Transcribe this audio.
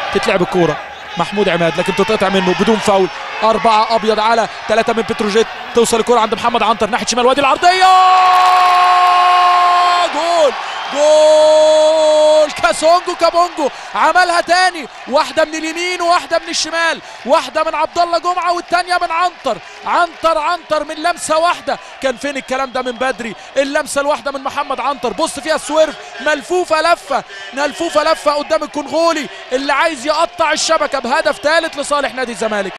تتلعب الكوره محمود عماد لكن تتقطع منه بدون فاول أربعة أبيض على ثلاثة من بتروجيت توصل الكرة عند محمد عنتر ناحية شمال وادي العرضية جول جول كاسونجو كابونجو عملها تاني واحدة من اليمين وواحدة من الشمال واحدة من عبد الله جمعة والتانية من عنتر عنتر عنتر من لمسة واحدة كان فين الكلام ده من بدري اللمسة الواحدة من محمد عنتر بص فيها السويرف ملفوفة لفة ملفوفة لفة قدام الكونغولي اللي عايز يقطع الشبكة بهدف ثالث لصالح نادي الزمالك